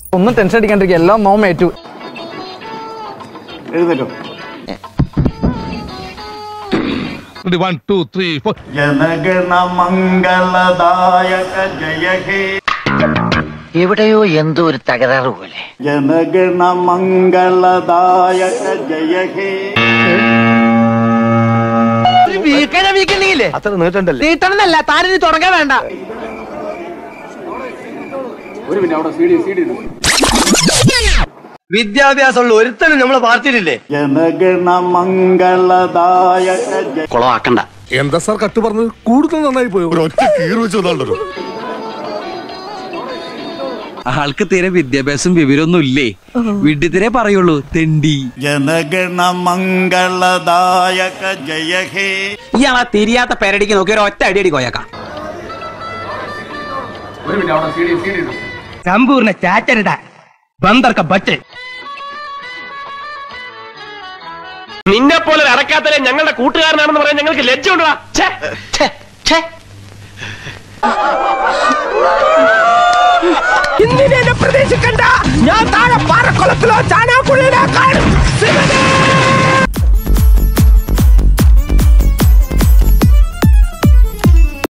ഒന്നും ടെൻഷൻ അടിക്കാണ്ടിരിക്കുക എല്ലാം നോം ഏറ്റു എഴുന്നേറ്റോ വൺ ടു ത്രീ ഫോർ ജനഗണ മംഗളദായക ജയ ഹേ എവിടെയോ എന്തോ ഒരു തകരാറ് പോലെ ജനഗണ മംഗളദായക ജയ ഹേ അത്ര നീട്ടണ്ടല്ലേ നീട്ടണമെന്നല്ല താനിനി തുടങ്ങാൻ വേണ്ട വിദ്യാഭ്യാസമുള്ള ഒരുത്തനും നമ്മളെ പാർട്ടിയിലില്ലേ ജനഗണ മംഗളദായക ജയ കുളമാക്കണ്ട എന്താ സാർ കട്ട് പറഞ്ഞത് കൂടുതൽ നന്നായി പോയോ ഒറ്റ കീറ് വെച്ചതാണല്ലോ ആൾക്ക് തീരെ വിദ്യാഭ്യാസം വിവരമൊന്നും ഇല്ലേ വിഡ്ഢിത്തിരെ പറയുള്ളൂ തെണ്ടി ജനഗണ മംഗളദായക ജയ ഹേ ഇയാളാ തിരിയാത്ത പേരടിക്ക് നോക്കി ഒരു ഒറ്റ അടിയടി കോയക്കാം സമ്പൂർണ്ണ ചാറ്റരുട ബന്ദർക്ക ബച്ച് നിന്നെ പോലെ അടക്കാത്തലെ ഞങ്ങളുടെ കൂട്ടുകാരനാണെന്ന് പറയാൻ ഞങ്ങൾക്ക് ലജ്ജ ഉണ്ടോ ഇന്നിനെ പ്രതീക്ഷിക്കണ്ട ഞാൻ താഴെ പാറക്കുളത്തിലോ ചാണാക്കുള്ളിലോ